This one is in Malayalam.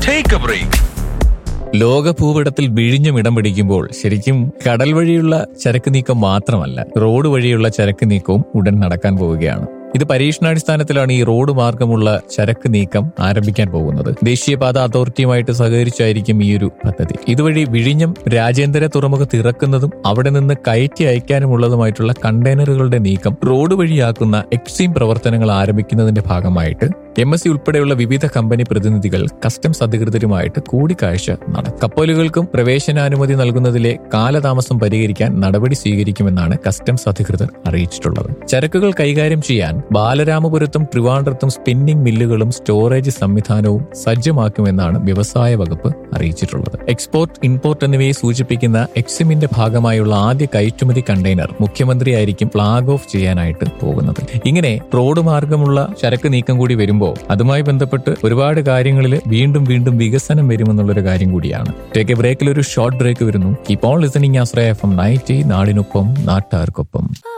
ടേക്ക് എ ബ്രേക്ക് ലോക ഭൂപടത്തിൽ വിഴിഞ്ഞും ഇടം പിടിക്കുമ്പോൾ ശരിക്കും കടൽ വഴിയുള്ള ചരക്ക് നീക്കം മാത്രമല്ല റോഡ് വഴിയുള്ള ചരക്ക് നീക്കവും ഉടൻ നടക്കാൻ പോവുകയാണ് ഇത് പരീക്ഷണാടിസ്ഥാനത്തിലാണ് ഈ റോഡ് മാർഗമുള്ള ചരക്ക് നീക്കം ആരംഭിക്കാൻ പോകുന്നത് ദേശീയപാത അതോറിറ്റിയുമായിട്ട് സഹകരിച്ചായിരിക്കും ഈ ഒരു പദ്ധതി ഇതുവഴി വിഴിഞ്ഞം രാജ്യാന്തര തുറമുഖത്ത് ഇറക്കുന്നതും അവിടെ നിന്ന് കയറ്റി അയക്കാനുമുള്ളതുമായിട്ടുള്ള കണ്ടെയ്നറുകളുടെ നീക്കം റോഡ് വഴിയാക്കുന്ന എക്സ്ട്രീം പ്രവർത്തനങ്ങൾ ആരംഭിക്കുന്നതിന്റെ ഭാഗമായിട്ട് എം എസ് സി ഉൾപ്പെടെയുള്ള വിവിധ കമ്പനി പ്രതിനിധികൾ കസ്റ്റംസ് അധികൃതരുമായിട്ട് കൂടിക്കാഴ്ച നടത്തും കപ്പലുകൾക്കും പ്രവേശനാനുമതി നൽകുന്നതിലെ കാലതാമസം പരിഹരിക്കാൻ നടപടി സ്വീകരിക്കുമെന്നാണ് കസ്റ്റംസ് അധികൃതർ അറിയിച്ചിട്ടുള്ളത് ചരക്കുകൾ കൈകാര്യം ചെയ്യാൻ ബാലരാമപുരത്തും ട്രിവാൻഡ്രത്തും സ്പിന്നിംഗ് മില്ലുകളും സ്റ്റോറേജ് സംവിധാനവും സജ്ജമാക്കുമെന്നാണ് വ്യവസായ വകുപ്പ് അറിയിച്ചിട്ടുള്ളത് എക്സ്പോർട്ട് ഇമ്പോർട്ട് എന്നിവയെ സൂചിപ്പിക്കുന്ന എക്സിമിന്റെ ഭാഗമായുള്ള ആദ്യ കയറ്റുമതി കണ്ടെയ്നർ മുഖ്യമന്ത്രിയായിരിക്കും ഫ്ളാഗ് ഓഫ് ചെയ്യാനായിട്ട് പോകുന്നത് ഇങ്ങനെ റോഡ് മാർഗമുള്ള ചരക്ക് നീക്കം കൂടി വരുമ്പോൾ അതുമായി ബന്ധപ്പെട്ട് ഒരുപാട് കാര്യങ്ങളിൽ വീണ്ടും വീണ്ടും വികസനം വരുമെന്നുള്ളൊരു കാര്യം കൂടിയാണ് ടേക്ക് എ ബ്രേക്കിൽ ഒരു ഷോർട്ട് ബ്രേക്ക് വരുന്നു ഇപ്പോൾ listening Ashraya F M ninety നാടിനൊപ്പം നാട്ടാർക്കൊപ്പം